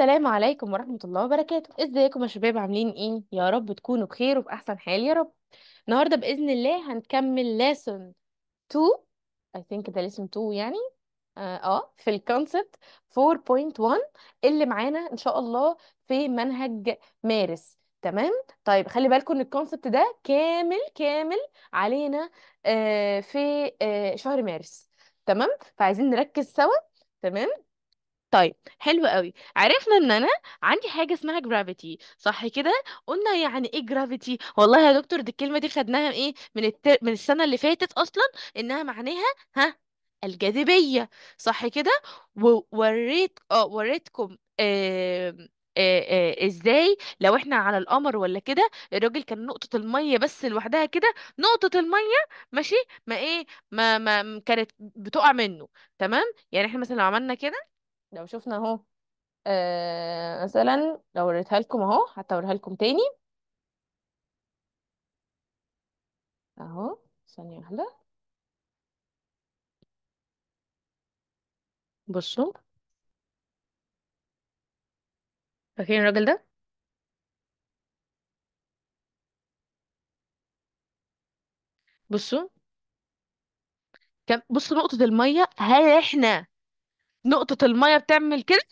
السلام عليكم ورحمة الله وبركاته ازيكم يا شباب عاملين ايه يا رب تكونوا بخير وفي احسن حال يا رب النهارده بإذن الله هنكمل lesson 2 I think ده lesson 2 يعني اه آه، في الكونسبت 4.1 اللي معانا ان شاء الله في منهج مارس تمام طيب خلي بالكم ان الكونسبت ده كامل كامل علينا آه في آه شهر مارس تمام فعايزين نركز سوا تمام طيب حلو قوي عرفنا ان انا عندي حاجه اسمها جرافيتي صح كده قلنا يعني ايه جرافيتي والله يا دكتور دي الكلمه دي خدناها ايه من الت... من السنه اللي فاتت اصلا انها معناها ها الجاذبيه صح كده ووريت اه وريتكم آه... آه... آه... ازاي لو احنا على القمر ولا كده الراجل كان نقطه الميه بس لوحدها كده نقطه الميه ماشي ما ايه ما ما كانت بتقع منه تمام يعني احنا مثلا لو عملنا كده لو شفنا اهو آه مثلا لو وريتها لكم اهو حتى اوريها لكم تاني اهو ثانية واحدة بصوا فاكرين الراجل ده بصوا كان بصوا نقطة المية هل احنا نقطة المية بتعمل كده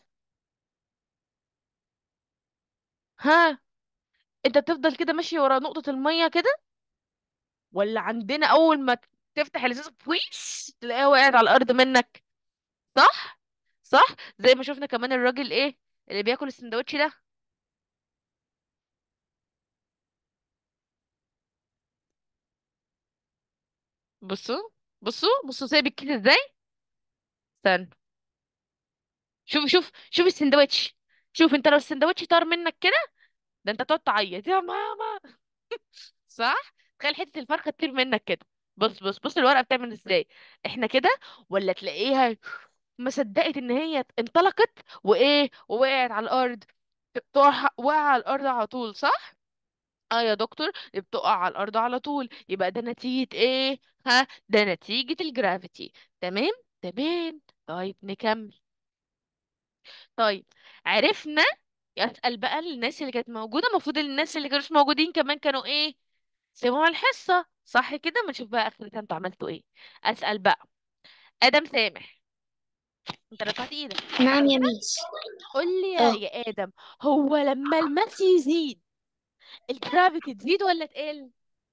ها انت بتفضل كده ماشي ورا نقطة المية كده ولا عندنا اول ما تفتح الازازة فويش تلاقيها وقعت على الارض منك صح صح زي ما شفنا كمان الراجل ايه اللي بياكل السندوتش ده بصوا بصوا بصوا سايب الكيس ازاي استنى شوف شوف شوف السندوتش شوف انت لو السندوتش طار منك كده ده انت تقعد تعيط يا ماما صح تخيل حتة الفرخة تطير منك كده بص بص بص الورقة بتعمل ازاي احنا كده ولا تلاقيها ما صدقت ان هي انطلقت وايه ووقعت على الارض تقع وقع على الارض على طول صح اه يا دكتور بتقع على الارض على طول يبقى ده نتيجة ايه ها ده نتيجة الجرافيتي تمام تمام طيب نكمل طيب عرفنا اسأل بقى الناس اللي كانت موجودة المفروض الناس اللي كانوش موجودين كمان كانوا ايه سمعوا الحصة صح كده ما نشوف بقى اخرتها انتوا عملتوا ايه اسأل بقى ادم سامح انت رفعت ايدك نعم صح يا كده ميس قول لي يا اه يا ادم هو لما الماس يزيد الجرافيتي تزيد ولا تقل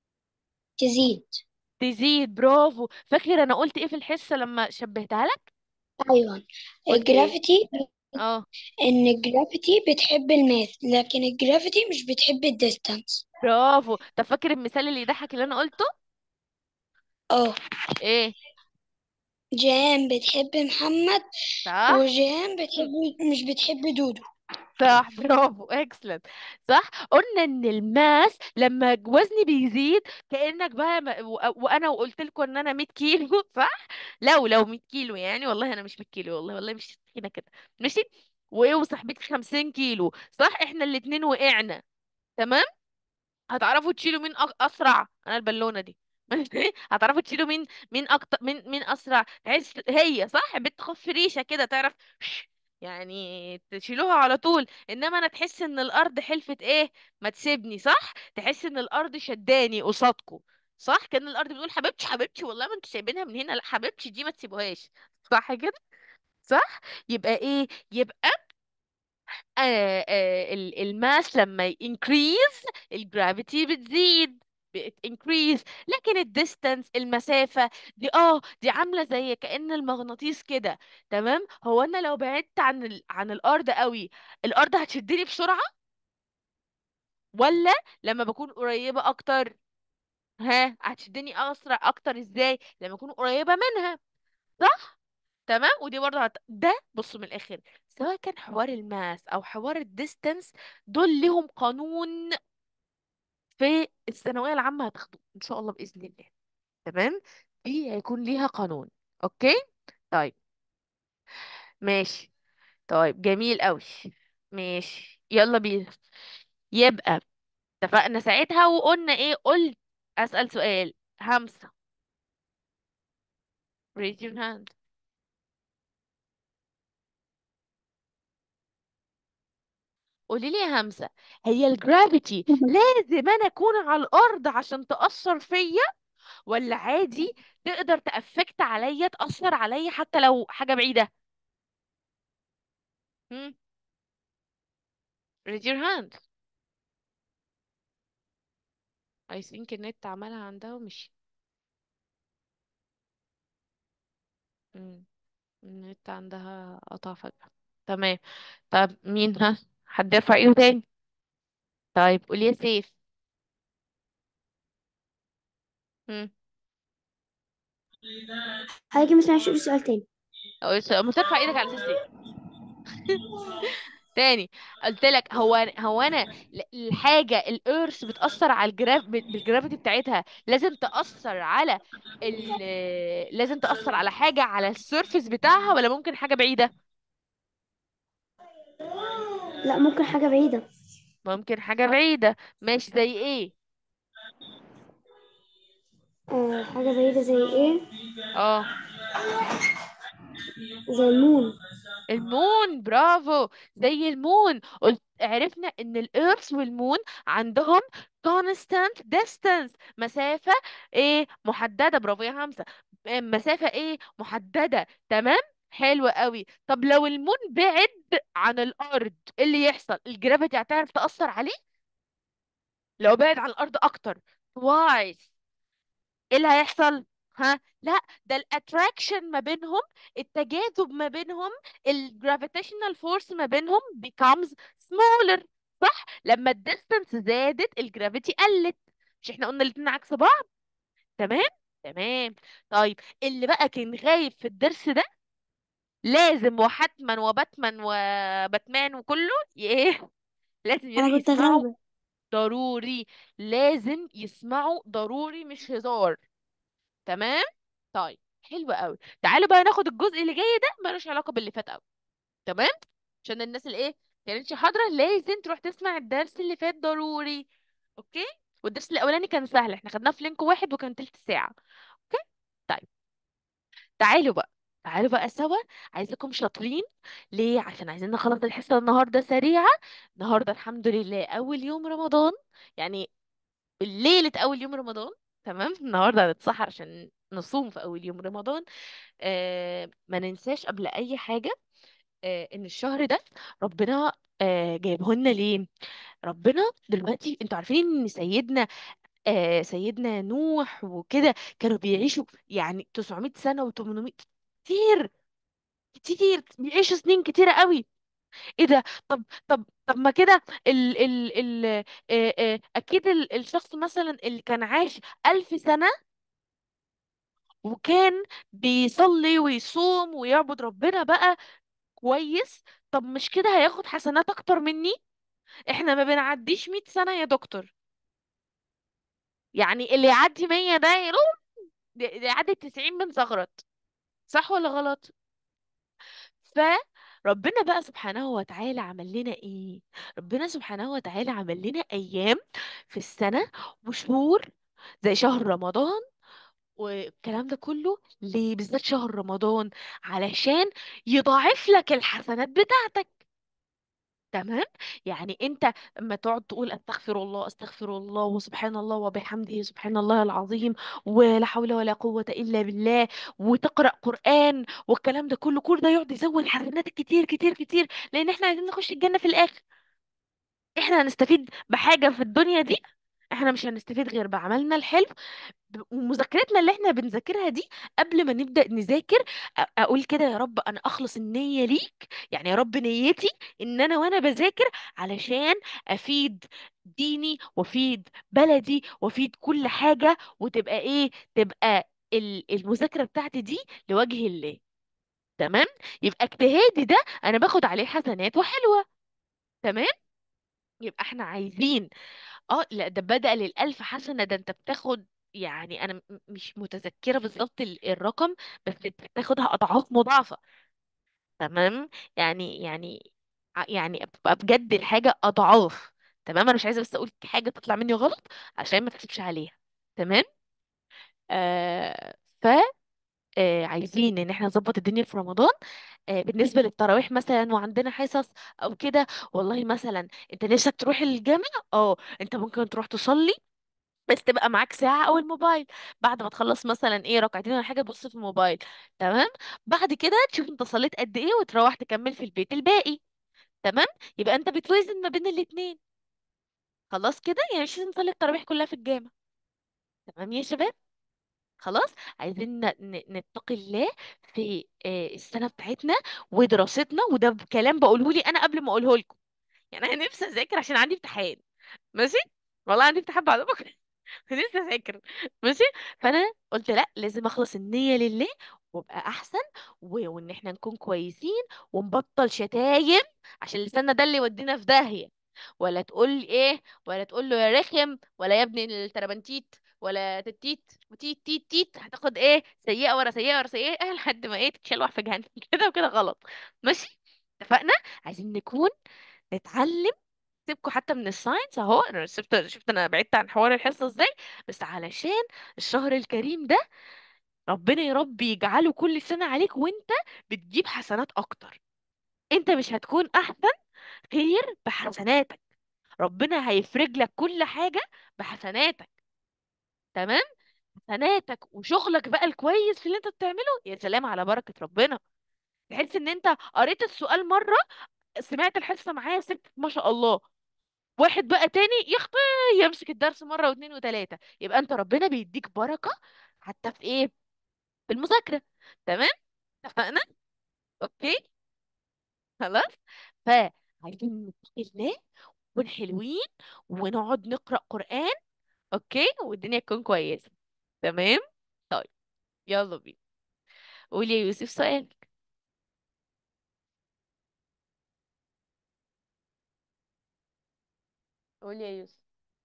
تزيد تزيد برافو فاكر انا قلت ايه في الحصة لما شبهتها لك ايوه قلت ايه الجرافيتي اه ان الجرافيتي بتحب الماث لكن الجرافيتي مش بتحب الديستانس برافو طب فاكر المثال اللي يضحك اللي انا قلته اه ايه جيهان بتحب محمد صح وجيهان بتحب مش بتحب دودو صح برافو اكسلنت صح قلنا ان الماس لما وزني بيزيد كأنك بقى م... و... وانا وقلت لكم ان انا 100 كيلو صح لو لو 100 كيلو يعني والله انا مش 100 كيلو والله والله مش تخينه كده ماشي وايه وصاحبتي 50 كيلو صح احنا الاتنين وقعنا تمام هتعرفوا تشيلوا مين أك... اسرع انا البالونه دي ماشي هتعرفوا تشيلوا مين مين اكتر مين مين اسرع تحس هي صح بتخف ريشه كده تعرف يعني تشيلوها على طول انما انا تحس ان الارض حلفت ايه ما تسيبني صح تحس ان الارض شداني قصادكم صح كان الارض بتقول حبيبتي حبيبتي والله ما انتوا سايبينها من هنا لا حبيبتي دي ما تسيبوهاش صح كده صح يبقى ايه يبقى آه آه ال- الماس لما increase الجرافيتي بتزيد بت increase لكن الديستانس المسافة دي اه دي عاملة زي كأن المغناطيس كده تمام هو انا لو بعدت عن ال... عن الارض قوي الارض هتشدني بسرعة ولا لما بكون قريبة اكتر ها هتشدني اسرع اكتر ازاي لما اكون قريبة منها صح تمام ودي برضه هت... ده بصوا من الاخر سواء كان حوار الماس او حوار الديستانس دول لهم قانون في الثانويه العامه هتاخدوه ان شاء الله باذن الله تمام دي هيكون ليها قانون اوكي طيب ماشي طيب جميل قوي ماشي يلا بينا يبقى اتفقنا ساعتها وقلنا ايه قلت اسال سؤال همسة raise your hand قولي لي يا همسة هي الجرافيتي لازم انا اكون على الارض عشان تأثر فيا ولا عادي تقدر تأفكت عليا تأثر عليا حتى لو حاجة بعيدة هم raise your hand I think النت عملها عندها ومشي مم. النت عندها قطع فجأة تمام طب مين ها حد يرفع ايده تاني طيب قولي يا سيف هم حضرتك ما سمعتش قولي سؤال تاني ما ترفع ايدك على اساس ايه تاني قلت لك هو هو انا ل- الحاجه الارث بتاثر على الجراف بالجرافيتي بتاعتها لازم تاثر على ال لازم تاثر على حاجه على السيرفيس بتاعها ولا ممكن حاجه بعيده لا ممكن حاجة بعيدة ممكن حاجه بعيده ماشي زي ايه آه حاجة بعيدة زي ايه اه زي المون المون برافو زي المون قلت عرفنا ان الارث والمون عندهم constant distance مسافة ايه محددة برافو يا همسة إيه، مسافة ايه محددة تمام حلو قوي طب لو المون بعد عن الارض ايه اللي يحصل الجرافيتي هتعرف تأثر عليه لو بعد عن الارض اكتر twice ايه اللي هيحصل ها لا ده الاتراكشن ما بينهم التجاذب ما بينهم الجرافيتيشنال فورس ما بينهم becomes smaller صح لما الديستانس زادت الجرافيتي قلت مش احنا قلنا الاتنين عكس بعض تمام تمام طيب اللي بقى كان غايب في الدرس ده لازم وحتما وباتمان وباتمان وكله ي- ايه لازم يروح انا كنت يسمعوا غايبة ضروري لازم يسمعوا ضروري مش هزار تمام طيب حلو قوي تعالوا بقى ناخد الجزء اللي جاي ده ملوش علاقه باللي فات قوي تمام عشان الناس اللي ايه كانتش حاضره لازم تروح تسمع الدرس اللي فات ضروري اوكي والدرس الاولاني كان سهل احنا خدناه في لينك واحد وكان تلت ساعه اوكي طيب تعالوا بقى تعالوا بقى سوا عايزاكم شاطرين ليه عشان عايزين نخلص الحصه النهارده سريعه النهارده الحمد لله اول يوم رمضان يعني ليله اول يوم رمضان تمام النهارده هنتسحر عشان نصوم في اول يوم رمضان آه ما ننساش قبل اي حاجه آه ان الشهر ده ربنا آه جايبه لنا ليه ربنا دلوقتي انتوا عارفين ان سيدنا آه سيدنا نوح وكده كانوا بيعيشوا يعني 900 سنه و800 كتير كتير بيعيشوا سنين كتيره قوي ايه ده طب طب طب ما كده ال ال ال آه آه اكيد ال- الشخص مثلا اللي كان عايش ألف سنه وكان بيصلي ويصوم ويعبد ربنا بقى كويس طب مش كده هياخد حسنات اكتر مني احنا ما بنعديش 100 سنة يا دكتور يعني اللي يعدي 100 ده يروح اللي يعدي 90 بنزغرط صح ولا غلط فربنا بقى سبحانه وتعالى عمل لنا ايه ربنا سبحانه وتعالى عمل لنا ايام في السنة وشهور زي شهر رمضان والكلام ده كله ليه بالذات شهر رمضان علشان يضاعف لك الحسنات بتاعتك تمام يعني انت اما تقعد تقول استغفر الله استغفر الله وسبحان الله وبحمده سبحان الله العظيم ولا حول ولا قوة الا بالله وتقرأ قرآن والكلام ده كله كل ده يقعد يزود حسناتك كتير كتير كتير لان احنا عايزين نخش الجنة في الاخر احنا هنستفيد بحاجة في الدنيا دي احنا مش هنستفيد غير بعملنا الحلو ب- ومذاكرتنا اللي احنا بنذاكرها دي قبل ما نبدأ نذاكر أ- اقول كده يا رب انا اخلص النية ليك يعني يا رب نيتي ان انا وانا بذاكر علشان افيد ديني وافيد بلدي وافيد كل حاجة وتبقى ايه تبقى ال- المذاكرة بتاعتي دي لوجه الله تمام يبقى اجتهادي ده انا باخد عليه حسنات وحلوة تمام يبقى احنا عايزين اه لا ده بدأ للألف حسنة ده انت بتاخد يعني انا م- مش متذكرة بالظبط ال- الرقم بس انت بتاخدها اضعاف مضاعفة تمام يعني يعني ع- يعني بتبقى بجد الحاجة اضعاف تمام انا مش عايزة بس اقول حاجة تطلع مني غلط عشان ما تحسبش عليها تمام آه ف آه عايزين ان احنا نظبط الدنيا في رمضان آه، بالنسبة للتراويح مثلا وعندنا حصص او كده والله مثلا انت نفسك تروح الجامع اه انت ممكن تروح تصلي بس تبقى معاك ساعة او الموبايل بعد ما تخلص مثلا ايه ركعتين ولا حاجة تبص في الموبايل تمام بعد كده تشوف انت صليت قد ايه وتروح تكمل في البيت الباقي تمام يبقى انت بتوازن ما بين الاتنين خلاص كده يعني مش لازم تصلي التراويح كلها في الجامع تمام يا شباب خلاص عايزين ن- ن- نتقي الله في آه، السنة بتاعتنا ودراستنا وده كلام بقوله لي انا قبل ما اقوله لكم يعني انا نفسي اذاكر عشان عندي امتحان ماشي والله عندي امتحان بعد بكره نفسي اذاكر ماشي فانا قلت لا لازم اخلص النية لله وابقى احسن و... وان احنا نكون كويسين ونبطل شتايم عشان لساننا ده اللي يودينا في داهية ولا تقول ايه ولا تقول له يا رخم ولا يا ابني التربنتيت ولا تتيت وتيت تيت تيت هتاخد ايه سيئة ورا سيئة ورا سيئة لحد ما ايه تتشال في جهنم كده وكده غلط ماشي اتفقنا عايزين نكون نتعلم سيبكوا حتى من الساينس اهو انا شفت شفت انا بعدت عن حوار الحصه ازاي بس علشان الشهر الكريم ده ربنا يا رب يجعله كل سنه عليك وانت بتجيب حسنات اكتر انت مش هتكون احسن غير بحسناتك ربنا هيفرج لك كل حاجه بحسناتك تمام حسناتك وشغلك بقى الكويس في اللي انت بتعمله يا سلام على بركه ربنا تحس ان انت قريت السؤال مره سمعت الحصه معايا ست ما شاء الله واحد بقى تاني يخطي يمسك الدرس مرة واثنين وثلاثة يبقى انت ربنا بيديك بركة حتى في ايه في المذاكرة تمام اتفقنا اوكي خلاص فعايزين نتقي الله ونكون حلوين ونقعد نقرأ قرآن اوكي والدنيا تكون كويسة تمام طيب يلا بينا قول يا يوسف سؤالك قول يا يوسف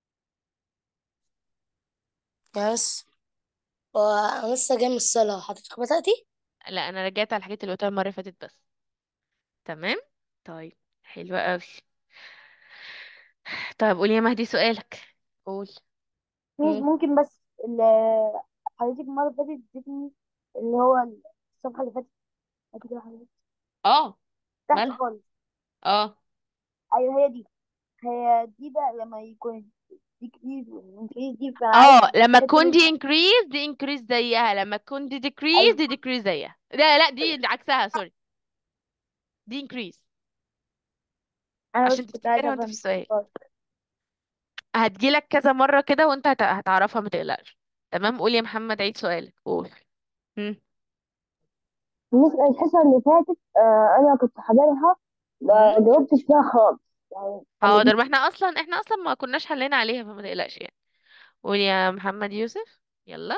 يس وانا لسه جاي من الصلاة حضرتك بدأتي؟ لا انا رجعت على الحاجات اللي قلتها المرة اللي فاتت بس تمام طيب حلوة قوي طيب قول يا مهدي سؤالك قول ميس مم. ممكن بس ال- حضرتك المرة اللي فاتت اديتني اللي هو الصفحة اللي فاتت بعد كده حضرتك اه تحت مالها خالص اه ايوه هي دي هي دي بقى لما يكون ديكريز والانكريز دي فانا عايز اه لما الحتة تكون دي دي increase دي increase زيها لما تكون دي decrease ايوه دي decrease زيها لا لا دي اللي عكسها سوري دي increase انا عشان بس كنت عايزة تفتكرها وانت في افهم السؤال خلاص. هتجيلك كذا مرة كده وانت هت- هتعرفها ما تقلقش تمام قول يا محمد عيد سؤالك قول مم. بالنسبة للحصة اللي فاتت آه أنا كنت حاضرها ما مم. جاوبتش فيها خالص يعني حل حاضر ما احنا اصلا احنا اصلا ما كناش حلينا عليها فما تقلقش يعني قول يا محمد يوسف يلا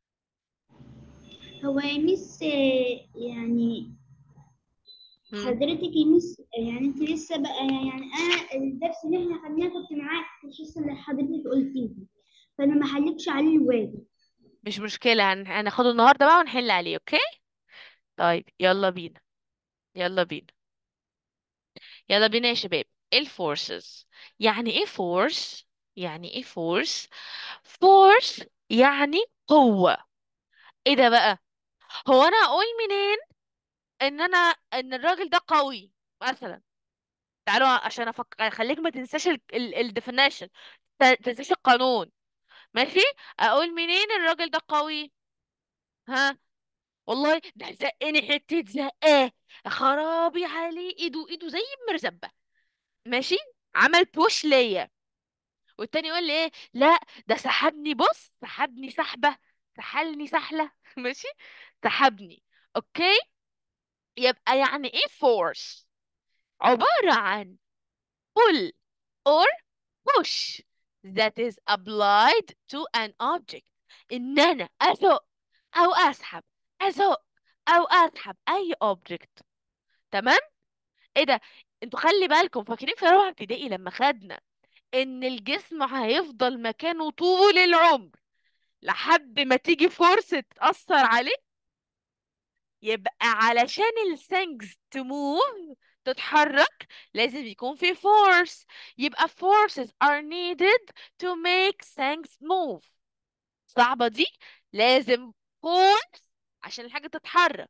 هو يا ميس آه، يعني مم. حضرتك يا ميس آه، يعني انت لسه بقى يعني انا الدرس اللي احنا خدناه كنت معاك في الحصه اللي حضرتك قلتيها فانا ما حلتش عليه الواجب مش مشكلة هن- هناخده النهاردة بقى ونحل عليه اوكي طيب يلا بينا يلا بينا يلا بينا يا شباب ايه الفورسز يعني ايه فورس يعني ايه فورس فورس يعني قوة ايه ده بقى هو انا اقول منين ان انا ان الراجل ده قوي مثلا تعالوا عشان افكر اخليك ما تنساش الديفينيشن تنساش القانون ماشي اقول منين الراجل ده قوي ها والله ده زقني حتة زقاه خرابي عليه ايده ايده زي المرزبة ماشي عمل بوش ليا والتاني يقول لي ايه لا ده سحبني بص سحبني سحبة سحلني سحلة ماشي سحبني اوكي يبقى يعني ايه force عبارة عن pull or push that is applied to an object ان انا ازق او اسحب ازق او اسحب اي object تمام ايه ده انتوا خلي بالكم فاكرين في رابعة ابتدائي لما خدنا ان الجسم هيفضل مكانه طول العمر لحد ما تيجي فرصة تأثر عليه يبقى علشان الثينجز تموف تتحرك لازم يكون في force يبقى forces are needed to make things move صعبة دي لازم force عشان الحاجة تتحرك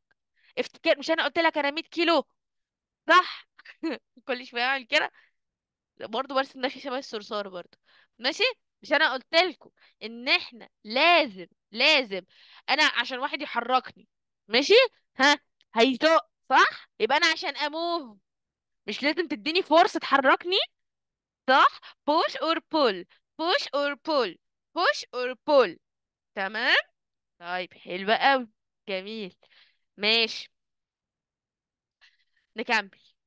افتكر مش انا قلت لك انا 100 كيلو صح كل شويه اعمل كده برضه برسم نفسي شبه الصرصار برضه ماشي مش انا قلت لكم ان احنا لازم لازم انا عشان واحد يحركني ماشي ها هيزق صح يبقى انا عشان اموف مش لازم تديني فرصة تحركني صح push or pull push or pull push or pull تمام طيب حلو قوي جميل ماشي نكمل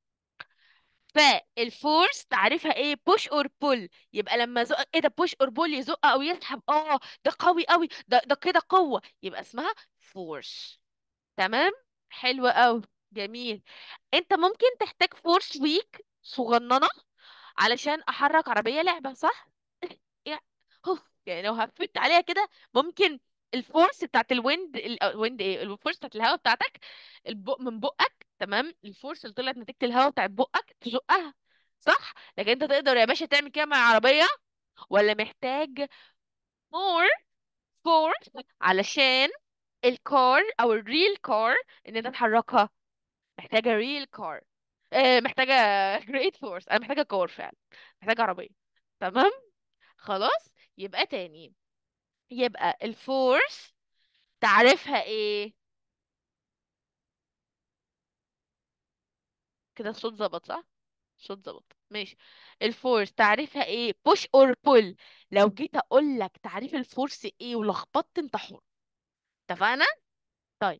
فالفورس تعرفها ايه push or pull يبقى لما زق ايه ده push or pull يزق او يسحب اه ده قوي قوي ده ده كده قوة يبقى اسمها force تمام حلو قوي جميل انت ممكن تحتاج فورس ويك صغننة علشان احرك عربية لعبة صح يعني هوف يعني لو هفت عليها كده ممكن الفورس بتاعت الويند الويند ايه الفورس بتاعت الهواء بتاعتك البق من بقك تمام الفورس اللي طلعت نتيجة الهواء بتاعت بقك تزقها صح لكن انت تقدر يا باشا تعمل كده مع العربية ولا محتاج more force علشان الكار او الريل كار ان انت تحركها محتاجة ريل كار آه محتاجة great force انا محتاجة كار فعلا محتاجة عربية تمام خلاص يبقى تاني يبقى الفورس تعرفها ايه كده الصوت ظبط صح الصوت ظبط ماشي الفورس تعرفها ايه push or pull لو جيت اقول لك تعريف الفورس ايه ولخبطت انت حر اتفقنا طيب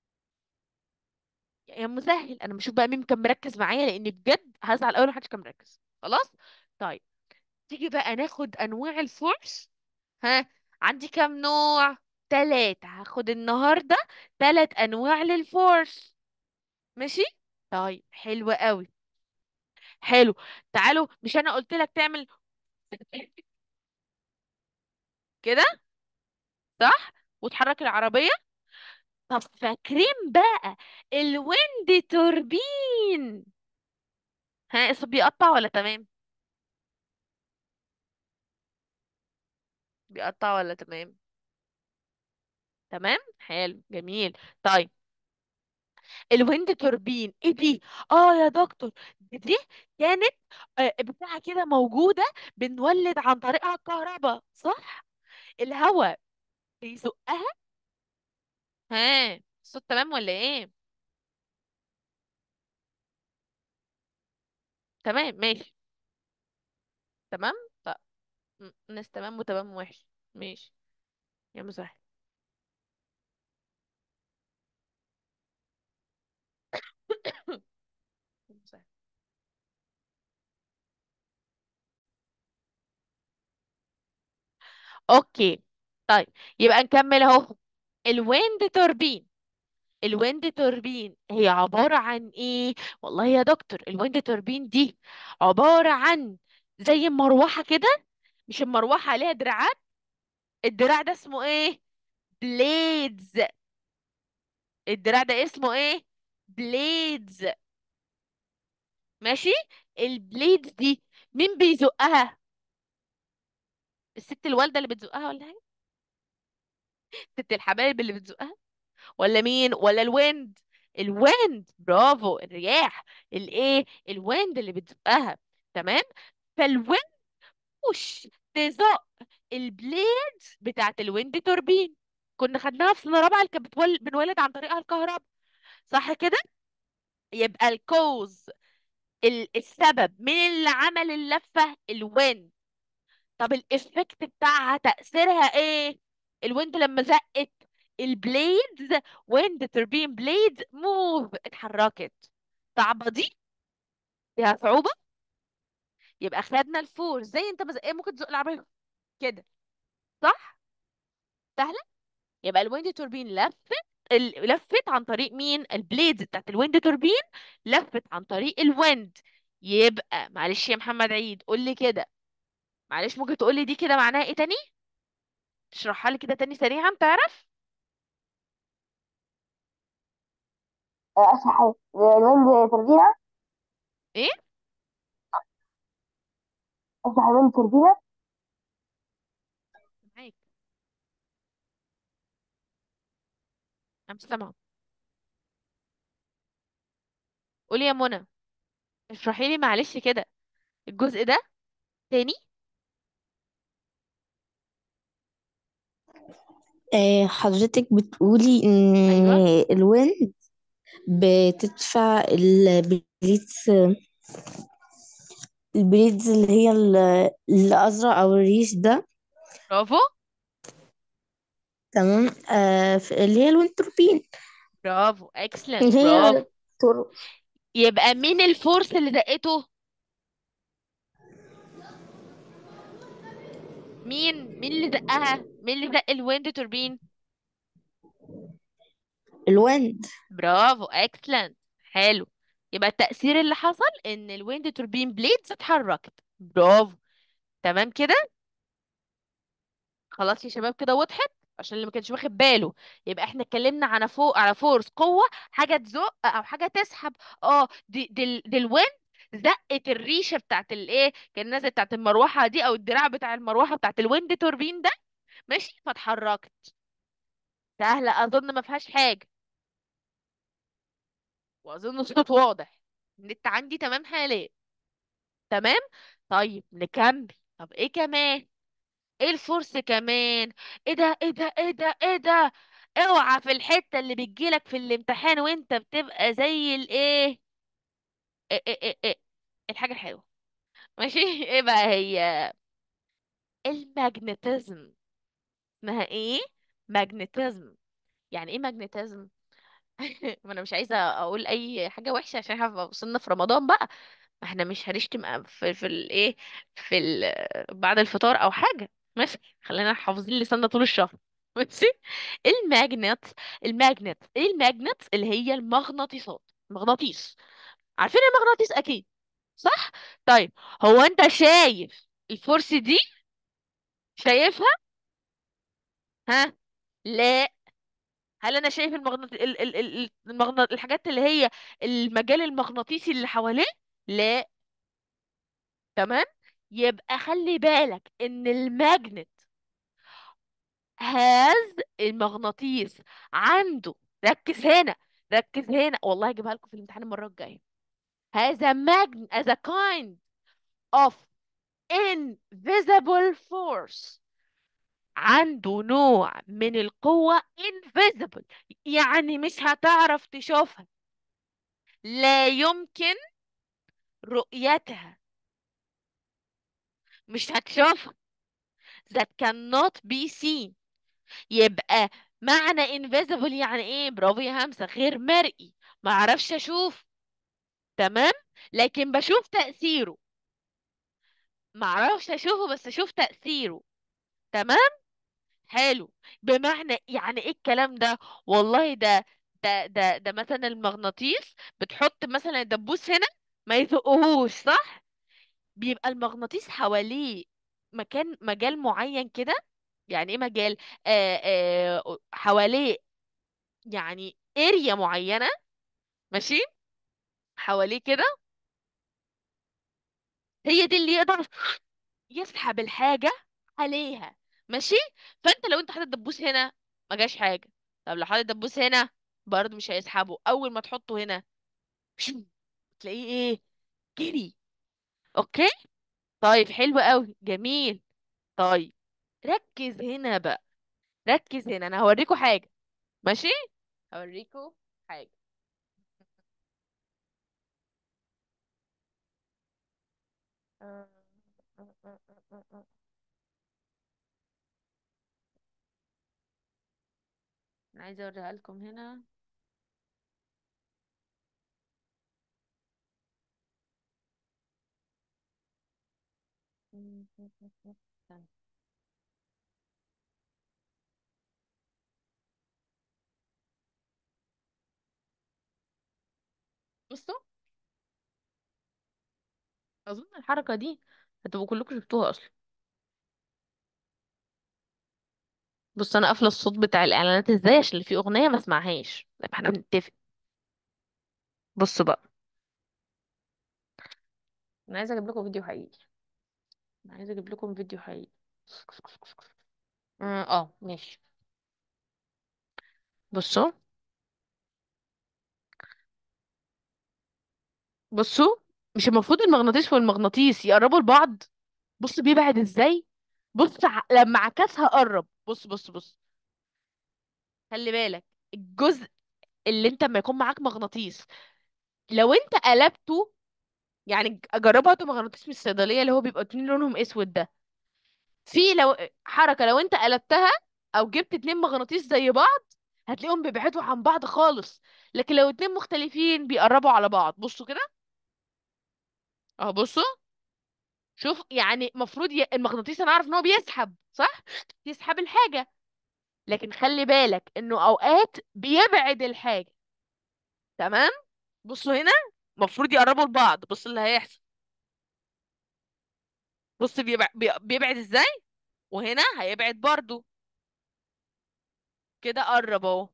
يا مسهل انا بشوف بقى مين كان مركز معايا لان بجد هزعل اول ما حدش كان مركز خلاص طيب تيجي بقى ناخد انواع الفورس ها عندي كام نوع تلاتة هاخد النهاردة تلات انواع للفورس ماشي طيب حلو قوي حلو تعالوا مش انا قلت لك تعمل كده صح وتحرك العربية طب فاكرين بقى الويند توربين ها الصوت بيقطع ولا تمام بيقطع ولا تمام تمام حلو جميل طيب الويند توربين ايه دي اه يا دكتور دي, دي كانت آه، بتاعة كده موجودة بنولد عن طريقها الكهرباء صح الهواء بيزقها ها الصوت تمام ولا ايه تمام ماشي تمام طب م- ناس تمام وتمام وحش ماشي يا مسهل يا مسهل اوكي طيب يبقى نكمل اهو الويند توربين الويند توربين هي عبارة عن ايه والله يا دكتور الويند توربين دي عبارة عن زي المروحة كده مش المروحة عليها دراعات الدراع ده اسمه ايه بليدز الدراع ده اسمه ايه بليدز ماشي البليدز دي مين بيزقها الست الوالدة اللي بتزقها ولا حاجة ست الحبايب اللي بتزقها ولا مين ولا الويند الويند برافو الرياح الايه الويند اللي بتزقها تمام فالويند وش تزق البليدز بتاعت الويند توربين كنا خدناها في سنة رابعة اللي كانت بتول... بنولد عن طريقها الكهرباء صح كده يبقى الكوز ال- السبب من اللي عمل اللفة الويند طب الافكت بتاعها تأثيرها ايه الويند لما زقت البليدز ويند توربين بليدز موف اتحركت صعبة دي فيها صعوبة يبقى خدنا الفورس زي انت مز... ايه ممكن تزق العربية كده صح سهلة يبقى الويند توربين لفت ال- لفت عن طريق مين البليدز بتاعت الويند توربين لفت عن طريق الويند يبقى معلش يا محمد عيد قول لي كده معلش ممكن تقول لي دي كده معناها ايه تاني تشرحها لي كده تاني سريعا تعرف آه، اشرح حاجة الويند توربينة ايه اشرح الويند توربينة معاك انا مش سامعه قولي يا منى اشرحي لي معلش كده الجزء ده تاني آه، حضرتك بتقولي إن ايوه الويند بتدفع البليتس البليدز اللي هي ال- الأزرق أو الريش ده برافو تمام آه في- اللي هي الويند توربين برافو اكسلنت اللي هي برافو التور يبقى مين الفورس اللي زقته مين مين اللي زقها مين اللي زق الويند توربين الويند برافو اكسلنت حلو يبقى التأثير اللي حصل ان الويند توربين بليدز اتحركت برافو تمام كده خلاص يا شباب كده وضحت عشان اللي ما كانش واخد باله يبقى احنا اتكلمنا على فوق على فورس قوة حاجة تزق او حاجة تسحب اه دي دي, ال- دي الويند زقت الريشة بتاعت الايه كان نازل بتاعت المروحة دي او الدراع بتاع المروحة بتاعت الويند توربين ده ماشي فاتحركت سهلة اظن ما فيهاش حاجة واظن الصوت واضح النت عندي تمام حاليا تمام طيب نكمل طب ايه كمان ايه الفرصة كمان ايه ده ايه ده ايه ده ايه ده اوعى في الحتة اللي بتجيلك في الامتحان وانت بتبقى زي الايه ايه ايه ايه ايه الحاجة الحلوة ماشي ايه بقى هي الماجنتيزم اسمها ايه ماجنتيزم يعني ايه ماجنتيزم ما انا مش عايزة اقول اي حاجة وحشة عشان احنا وصلنا في رمضان بقى ما احنا مش هنشتم في في الايه في ال بعد الفطار او حاجه ماشي خلينا حافظين لساننا طول الشهر ماشي الماجنت الماجنت ايه الماجنت اللي هي المغناطيسات مغناطيس عارفين المغناطيس اكيد صح طيب هو انت شايف الفرس دي شايفها ها لا هل انا شايف المغناط ال... ال... ال... المغناط الحاجات اللي هي المجال المغناطيسي اللي حواليه لا تمام يبقى خلي بالك ان الماجنت هاز المغناطيس عنده ركز هنا ركز هنا والله هجيبها لكم في الامتحان المرة الجاية has a magnet as a kind of invisible force عنده نوع من القوة invisible يعني مش هتعرف تشوفها لا يمكن رؤيتها مش هتشوفها that cannot be seen يبقى معنى invisible يعني ايه برافو يا همسة غير مرئي ما اعرفش اشوف تمام لكن بشوف تأثيره ما اعرفش اشوفه بس اشوف تأثيره تمام حلو بمعنى يعني ايه الكلام ده والله ده ده ده ده مثلا المغناطيس بتحط مثلا الدبوس هنا ما يزقهوش صح بيبقى المغناطيس حواليه مكان مجال معين كده يعني ايه مجال آه آه حواليه يعني اريا معينة ماشي حواليه كده هي دي اللي يقدر يسحب الحاجة عليها ماشي فانت لو انت حاطط دبوس هنا ما جاش حاجة طب لو حاطط دبوس هنا برضه مش هيسحبه اول ما تحطه هنا شو تلاقيه ايه جري اوكي طيب حلو قوي جميل طيب ركز هنا بقى ركز هنا انا هوريكوا حاجة ماشي هوريكوا حاجة آه، آه، آه، آه، آه، آه. انا عايزة اوريها لكم هنا استنى. بصوا اظن الحركة دي هتبقوا كلكم شفتوها اصلا بص انا قافله الصوت بتاع الاعلانات ازاي عشان اللي فيه اغنيه ما اسمعهاش يبقى احنا بنتفق بصوا بقى انا عايزه اجيب لكم فيديو حقيقي انا عايزه اجيب لكم فيديو حقيقي اه آه، ماشي بصوا بصوا مش المفروض المغناطيس والمغناطيس يقربوا لبعض بص بيبعد ازاي بص ع- لما عكسها قرب بص بص بص خلي بالك الجزء اللي انت لما يكون معاك مغناطيس لو انت قلبته يعني جربها هاتوا مغناطيس من الصيدليه اللي هو بيبقى اتنين لونهم اسود ده في لو حركه لو انت قلبتها او جبت اتنين مغناطيس زي بعض هتلاقيهم بيبعدوا عن بعض خالص لكن لو اتنين مختلفين بيقربوا على بعض بصوا كده اهو بصوا شوف يعني المفروض ي... المغناطيس انا عارف ان هو بيسحب صح يسحب الحاجه لكن خلي بالك انه اوقات بيبعد الحاجه تمام بصوا هنا المفروض يقربوا لبعض بص اللي هيحصل بص بيبعد, بيبعد ازاي وهنا هيبعد برضو كده قرب اهو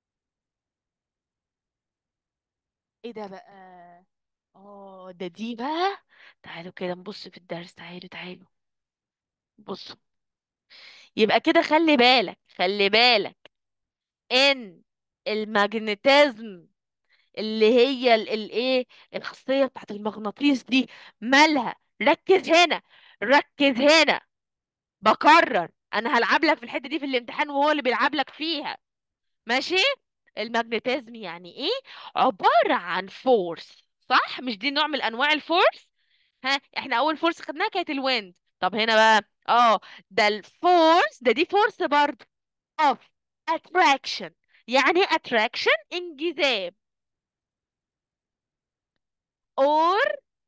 ايه ده بقى اه ده دي بقى تعالوا كده نبص في الدرس تعالوا تعالوا بصوا يبقى كده خلي بالك خلي بالك ان الماجنتيزم اللي هي الايه الخاصية بتاعت المغناطيس دي مالها ركز هنا ركز هنا بكرر انا هلعب لك في الحتة دي في الامتحان وهو اللي بيلعب لك فيها ماشي الماجنتيزم يعني ايه عبارة عن فورس صح مش دي نوع من انواع الفورس ها احنا اول فورس خدناها كانت الويند طب هنا بقى اه ده الفورس ده دي فورس برضه of attraction يعني ايه attraction انجذاب or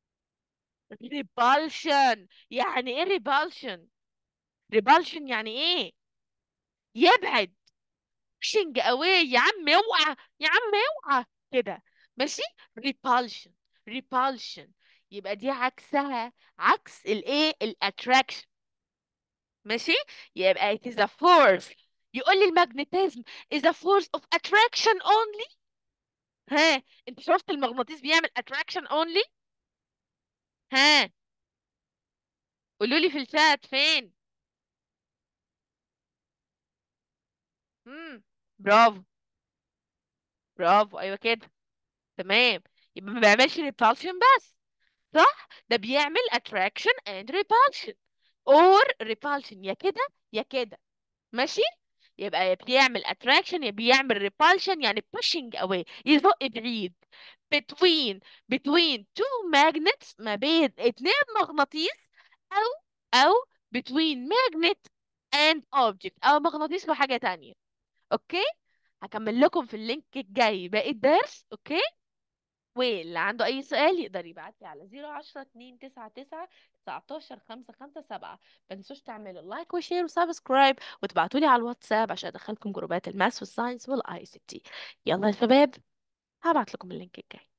repulsion يعني ايه repulsion repulsion يعني ايه يبعد pushing away يا عم اوعى يا عم اوعى كده ماشي repulsion repulsion يبقى دي عكسها عكس الايه الاتراكشن ماشي يبقى it is a force يقول لي المagnetism is a force of attraction only ها انت شفت المغناطيس بيعمل attraction only ها قولوا لي في الشات فين امم برافو برافو ايوه كده تمام يبقى ما بيعملش repulsion بس صح ده بيعمل attraction and repulsion or repulsion يا كده يا كده ماشي يبقى يا بيعمل attraction يا بيعمل repulsion يعني pushing away يزق بعيد between between two magnets ما بين اتنين مغناطيس او او between magnet and object او مغناطيس وحاجة تانية اوكي هكمل لكم في اللينك الجاي باقي الدرس اوكي واللي عنده اي سؤال يقدر يبعت لي على 010 299 19 557 ما تنسوش تعملوا لايك وشير وسبسكرايب وتبعتوا لي على الواتساب عشان ادخلكم جروبات الماس والساينس والاي سي تي يلا يا شباب هبعت لكم اللينك الجاي